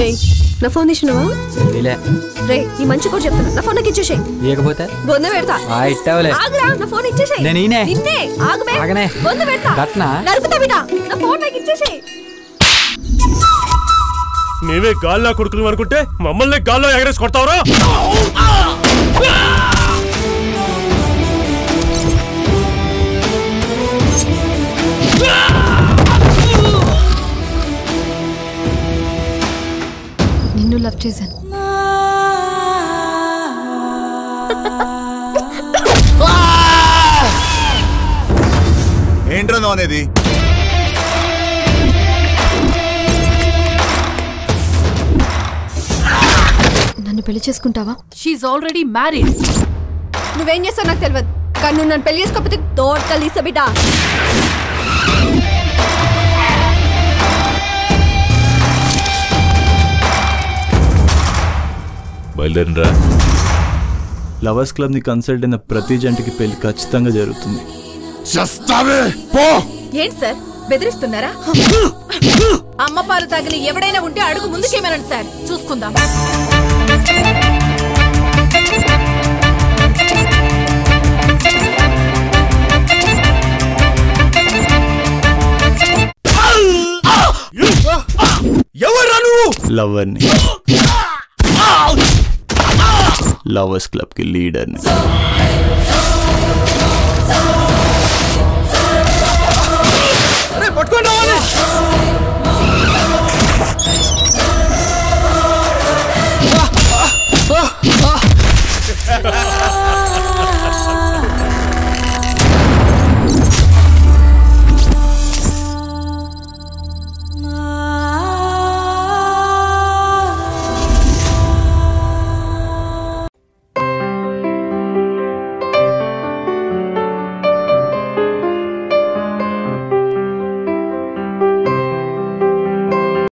ఏయ్ నా ఫోన్ ఇచ్చినవా చెల్లిలే రే ఈ మంచి కూడా చెప్తున్నా నా ఫోన్ నాకు ఇచ్చేసేయ్ ఇవ్వకపోతే బొంద పెడతా ఆ ఇట్టావులే ఆగురా నా ఫోన్ ఇచ్చేసేయ్ నేను ఈయనే. నిన్నే ఆగుబే ఆగనే. బొంద పెడతా గట్నా? నరుకుతా బిడ్డ నా ఫోన్ నాకు ఇచ్చేసేయ్ మేమే గాల్లో కొడుకులు అనుకుంటే మమ్మల్ని గాల్లో ఎగరేసి కొడతావరా నిన్ను లవ్ చేశాను ఏంట్రా నువ్వు అనేది నన్ను పెళ్లి చేసుకుంటావా షీఈ్ ఆల్రెడీ మ్యారీడ్ నువ్వేం చేస్తావు నాకు తెలియదు కానీ నువ్వు నన్ను పెళ్లి చేసుకోకపోతే తోట లీస బిడ్డ బయలుదేరినరా లవర్స్ క్లబ్ ని కన్సల్ట్ అయిన ప్రతి జంటకి పెళ్లి ఖచ్చితంగా జరుగుతుంది చస్తావే పో ఏంటి సార్ బెదిరిస్తున్నారా అమ్మ పాలు తాగిన ఎవడైనా ఉంటే అడుగు ముందుకేమనండి సార్ చూసుకుందాం ఎవర్రా నువ్వు లవర్ని లవర్స్ క్లబ్ కి లీడర్ని అరే పట్టుకొని రావాలి